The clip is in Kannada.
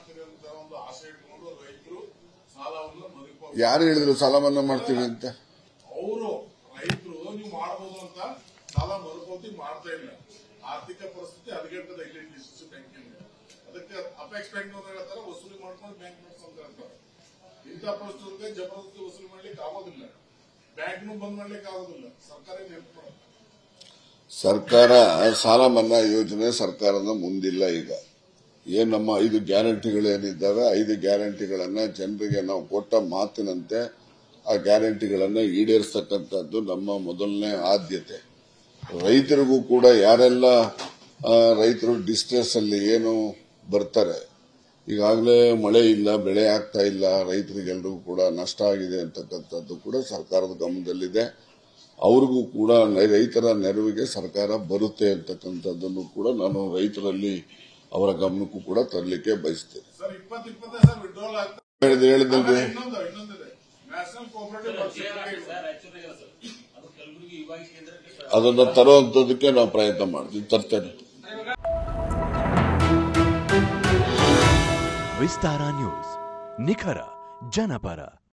ಮಾಡ್ತೀವಿ ಅಂತ ಒಂದು ಆಸೆ ಇಟ್ಕೊಂಡು ರೈತರು ಸಾಲವನ್ನು ಮರುಪಾವತಿ ಯಾರು ಹೇಳಿದ್ರು ಸಾಲ ಮನ್ನಾ ಮಾಡ್ತೀವಿ ಅಂತ ಅವರು ರೈತರು ನೀವು ಮಾಡಬಹುದು ಅಂತ ಸಾಲ ಮರುಪಾವತಿ ಮಾಡ್ತಾ ಇಲ್ಲ ಆರ್ಥಿಕ ಪರಿಸ್ಥಿತಿ ಹದಗೆಟ್ಟದ ಇಲ್ಲಿ ಡಿಸಿಸಿ ಬ್ಯಾಂಕಿಂದ ಅದಕ್ಕೆ ಅಪೆಕ್ಸ್ ಬ್ಯಾಂಕ್ ಅವ್ರು ಹೇಳ್ತಾರೆ ವಸೂಲಿ ಮಾಡ್ಕೊಂಡು ಬ್ಯಾಂಕ್ ನೋಟ್ಸ್ ಅಂತ ಹೇಳ್ತಾರೆ ಇಂಥ ಪರಿಸ್ಥಿತಿಗೆ ಜಬರ್ದಸ್ತಿ ವಸೂಲಿ ಮಾಡ್ಲಿಕ್ಕೆ ಆಗೋದಿಲ್ಲ ಬ್ಯಾಂಕ್ನು ಬಂದ್ ಮಾಡ್ಲಿಕ್ಕೆ ಆಗೋದಿಲ್ಲ ಸರ್ಕಾರ ಏನ್ ಹೆಲ್ಪ್ ಮಾಡುತ್ತೆ ಸರ್ಕಾರ ಸಾಲ ಮನ್ನಾ ಯೋಜನೆ ಸರ್ಕಾರದ ಮುಂದಿಲ್ಲ ಈಗ ಏನ್ ನಮ್ಮ ಐದು ಗ್ಯಾರಂಟಿಗಳೇನಿದ್ದಾವೆ ಐದು ಗ್ಯಾರಂಟಿಗಳನ್ನ ಜನರಿಗೆ ನಾವು ಕೊಟ್ಟ ಮಾತಿನಂತೆ ಆ ಗ್ಯಾರಂಟಿಗಳನ್ನ ಈಡೇರಿಸತಕ್ಕಂಥದ್ದು ನಮ್ಮ ಮೊದಲನೇ ಆದ್ಯತೆ ರೈತರಿಗೂ ಕೂಡ ಯಾರೆಲ್ಲ ಆ, ರೈತರು ಡಿಸ್ಟ್ರೆಸ್ ಅಲ್ಲಿ ಏನು ಬರ್ತಾರೆ ಈಗಾಗಲೇ ಮಳೆ ಇಲ್ಲ ಬೆಳೆ ಆಗ್ತಾ ಇಲ್ಲ ರೈತರಿಗೆಲ್ಲರಿಗೂ ಕೂಡ ನಷ್ಟ ಆಗಿದೆ ಅಂತಕ್ಕಂಥದ್ದು ಕೂಡ ಸರ್ಕಾರದ ಗಮನದಲ್ಲಿದೆ ಅವ್ರಿಗೂ ಕೂಡ ನ- ರೈತರ ನೆರವಿಗೆ ಸರ್ಕಾರ ಬರುತ್ತೆ ಅಂತಕ್ಕಂಥದ್ದನ್ನು ಕೂಡ ನಾನು ರೈತರಲ್ಲಿ ಅವರ ಗಮನಕ್ಕೂ ಕೂಡ ತರಲಿಕ್ಕೆ ಬಯಸ್ತೇನೆ ಸರ್ ಇಪ್ಪತ್ತು ಇಪ್ಪತ್ತೈದು ಸಾವಿರ ವಿಡ್ರಾಲ್ ಆಗ್ತದೆ ಹೇಳಿದ್ ಹೇಳಿದ್ರಿ ಆಮೇಲೆ ಇನ್ನೊಂದು ಇನ್ನೊಂದಿದೆ national cooperative certificate sir actually sir ಅದು ಕಲಬುರಗಿ ವಿಭಾಗ ಕೇಂದ್ರಕ್ಕೆ ಸರ್ ಅದನ್ನ ತರುವಂತದಕ್ಕೆ ನಾವು ಪ್ರಯತ್ನ ಮಾಡ್ತೀವಿ ತರ್ತೇನೆ ವಿಸ್ತಾರ ನ್ಯೂಸ್ ನಿಖರ ಜನಪರ